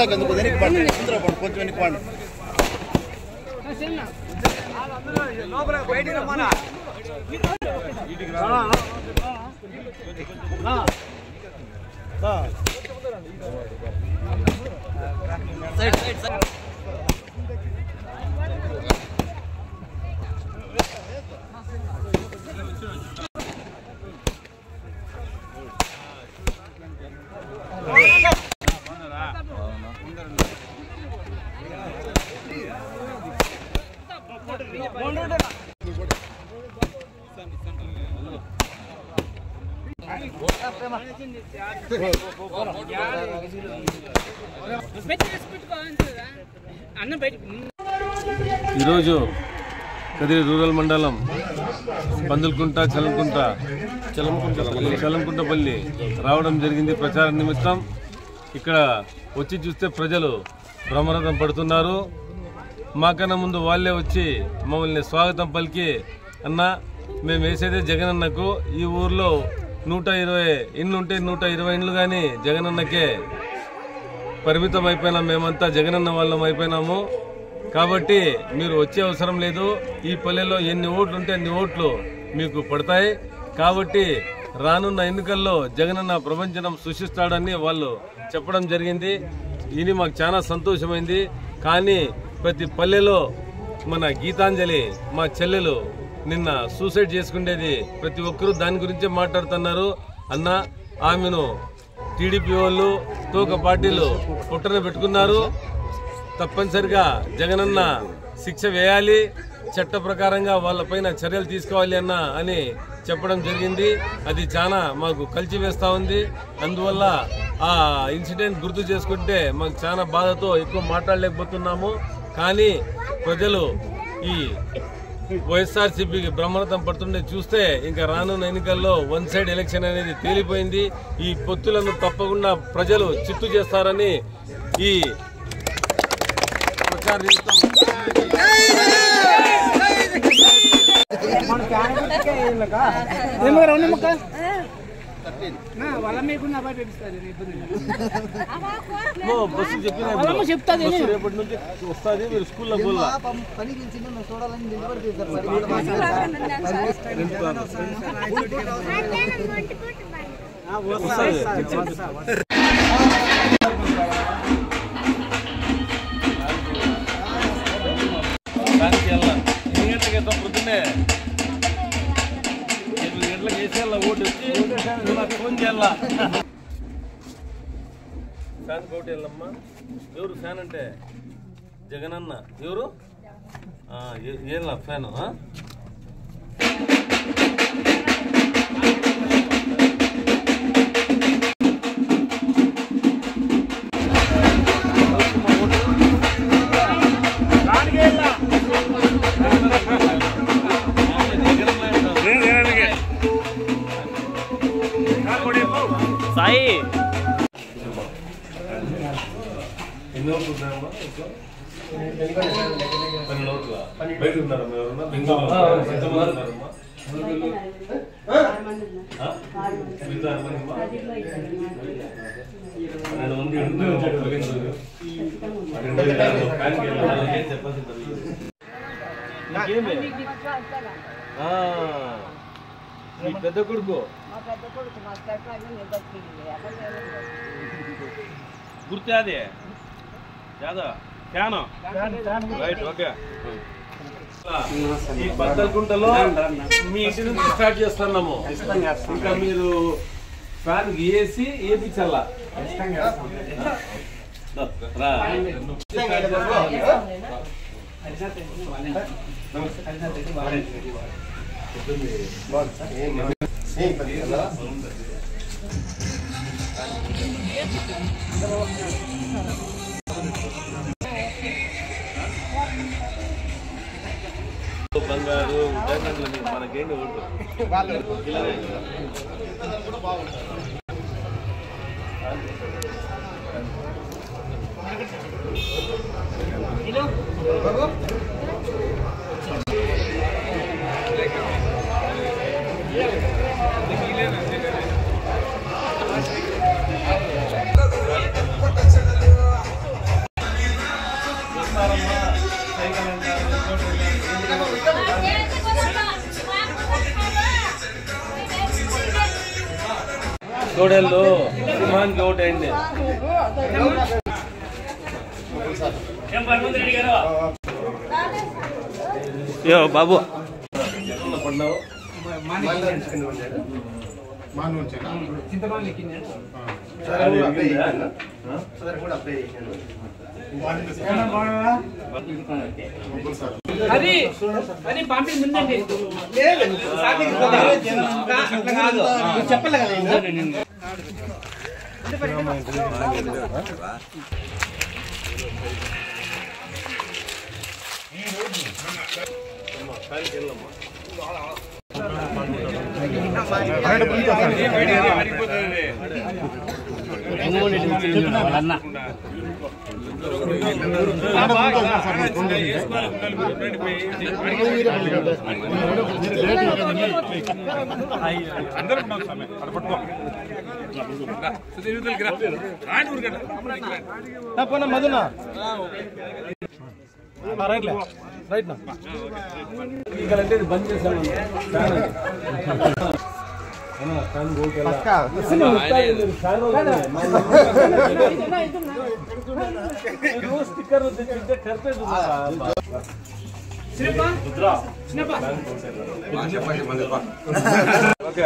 ఇందులోకి ఎందుకు వెనక్కి పండి ఇందులో పండి కొంచెం వెనక్కి పండి అన్న బయట ఈరోజు కదిరి రూరల్ మండలం పందులకుంట చలంకుంట చలంకుంట చలంకుంటపల్లి రావడం జరిగింది ప్రచార నిమిత్తం ఇక్కడ వచ్చి చూస్తే ప్రజలు బ్రహ్మరథం పడుతున్నారు మాకన్నా ముందు వాళ్ళే వచ్చి మమ్మల్ని స్వాగతం పలికి అన్న మేము వేసేదే జగనన్నకు ఈ ఊర్లో నూట ఇరవై ఇండ్లు ఉంటే నూట ఇరవై ఇండ్లు కానీ జగనన్నకే పరిమితం అయిపోయినాం మేమంతా జగనన్న వాళ్ళం అయిపోయినాము కాబట్టి మీరు వచ్చే అవసరం లేదు ఈ పల్లెలో ఎన్ని ఓట్లు ఉంటే అన్ని ఓట్లు మీకు పడతాయి కాబట్టి రానున్న ఎన్నికల్లో జగనన్న ప్రపంచం సృష్టిస్తాడని వాళ్ళు చెప్పడం జరిగింది ఇది మాకు చాలా సంతోషమైంది కానీ ప్రతి పల్లెలో మన గీతాంజలి మా చెల్లెలు నిన్న సూసైడ్ చేసుకునేది ప్రతి ఒక్కరూ దాని గురించే మాట్లాడుతున్నారు అన్న ఆమెను టీడీపీ వాళ్ళు తోక పార్టీలు పుట్టన పెట్టుకున్నారు తప్పనిసరిగా జగనన్న శిక్ష వేయాలి చట్ట ప్రకారంగా వాళ్ళపైన చర్యలు తీసుకోవాలి అన్న అని చెప్పడం జరిగింది అది చాలా మాకు కలిసి వేస్తా ఉంది అందువల్ల ఆ ఇన్సిడెంట్ గుర్తు చేసుకుంటే మాకు చాలా బాధతో ఎక్కువ మాట్లాడలేకపోతున్నాము కానీ ప్రజలు ఈ వైఎస్ఆర్సీపీకి బ్రహ్మరథం పడుతుండే చూస్తే ఇంకా రానున్న ఎన్నికల్లో వన్ సైడ్ ఎలక్షన్ అనేది తేలిపోయింది ఈ పొత్తులను తప్పకుండా ప్రజలు చిత్తు చేస్తారని ఈ ప్రచార నిమిత్తం ఏమో రెండు ముక్క వాళ్ళ మీకున్న అబ్బాయి పెంచుతుంది ఇబ్బంది లేదు. ఓ, బస్సు చెప్పిన వాళ్ళమ్మ చెప్తాది బస్సు రేపటి నుంచి వస్తుంది మీరు స్కూల్లో పోలా పని పిలిచింది మేము చూడాలని నిలబడి తీశారు వస్తుంది దానికి వెళ్ళా ఎన్ని గంటలకి వెళ్తాం పొద్దున్నే ఎనిమిది గంటలకు వేసేయాల ఓటు వచ్చి నాకు ఫోన్ చేయాల ఫ్యాన్ కోటి వెళ్ళమ్మా ఎవరు ఫ్యాన్ అంటే జగనన్న ఎవరు ఆ, ఏ- ఏలా ఫ్యాన్ సాయి ఎన్ని ఓట్లు ఉన్నాయమ్మా ఇంట్లో? పన్నెండు ఓట్ల బయట ఉన్నారమ్మా ఎవరన్నా బెంగళూరు ఎంతమంది ఉన్నారమ్మా ఆ? మిగతా ఎంతమంది అమ్మా? పన్నెండు మంది ఉంటే ఒక పదిహేను పన్నెండు మంది కాదు, ఒక ఫ్యాన్కి వెళ్ళాలి. ఏం చెప్పాల్సింది అది? నీకేమి? ఆ, నీ పెద్ద కొడుకు గుర్తు అది యాదా ఫ్యాన్ రైట్ ఓకే ఈ బద్దలకుంటలో మీ ఇంటి నుంచి స్టార్ట్ చేస్తున్నాము ఇంకా మీరు ఫ్యాన్ వేసి వేపించాలా రా. బంగారు డైమండ్లు మనకేంటి ఓటు ఇలానే. తోడేళ్ళు సింహానికి ఒకటి అయింది యో బాబు పడినావు అది ఎరిగిందా? అది అది పంపి ముందండి అట్లా కాదు నువ్వు చెప్పలే కదా నేను అంటే ఇది బంద్ చేశాను ఫ్యాన్ అది. అన్న, ఫ్యాన్ పోకెళ్ళా. ఫ్యాన్ వదిలే. మీరు స్టిక్కర్లు తెచ్చిస్తే కరిపేది ఓకే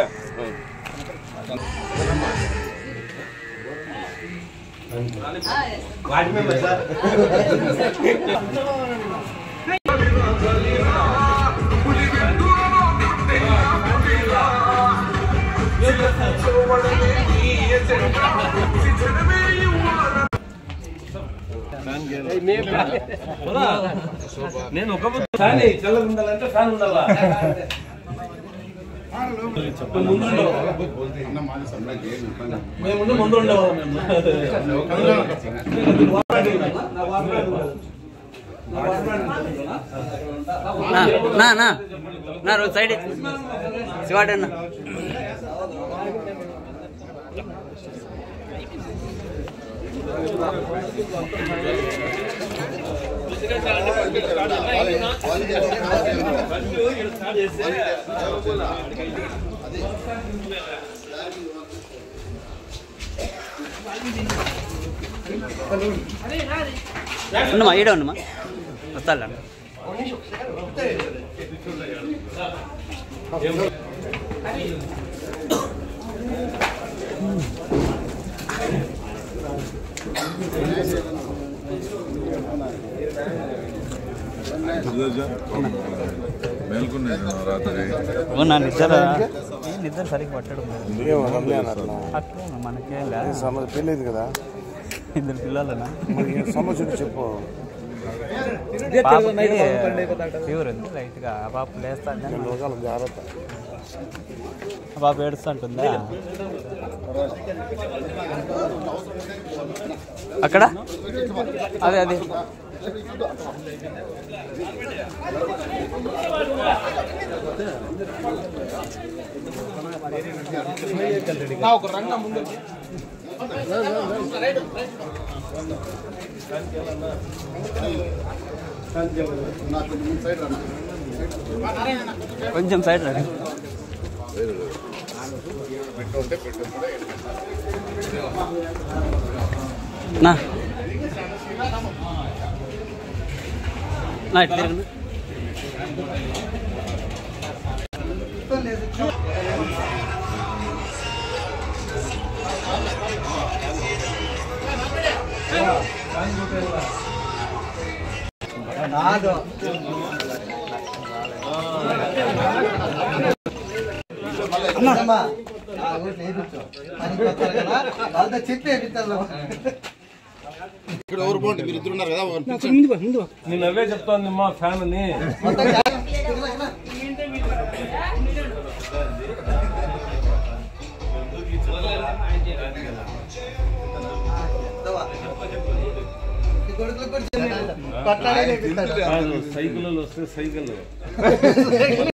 నేను ఒక ఫ్యాన్ చల్లగా ఉండాలంటే ఫ్యాన్ ఉండాలా చెప్పండి ముందు ఉండవు. మేము ఉండే ముందు ఉండేవాళ్ళం నా నా నా నా రోజు సైడ్ శివాడన్న ఉన్నమా ఈడ ఉన్నమా వస్తాలా మేల్కొన్నాను రాత్రి నా నిద్ర నిద్ర సరిగ్గా పట్టడం అట్లా మనకేం లేదు పెళ్ళైంది కదా ఇద్దరు పిల్లలనా మరి సమస్య చెప్పు ఫీవర్ ఉంది లైట్ గా ఆ పాప లేస్తా లోకాలు జాగ్రత్త ఆ పాప ఏడుస్తుంటుందా అక్కడ అదే అదే కొంచెం సైడ్ రండి నా నా ఇటు తిరగండి. వాళ్ళతో చెప్పి వేపిస్తారు ఇక్కడ ఎవరు పోండి మీరు ఇద్దరు ఉన్నారు కదా ఒకరిని నేను అవే చెప్తాను మా ఫ్యాన్ అని కొడుకులకు కూడా చెప్పి కొట్లాడే వేపిస్తారు కాదు, సైకిళ్ళు వస్తే సైకిల్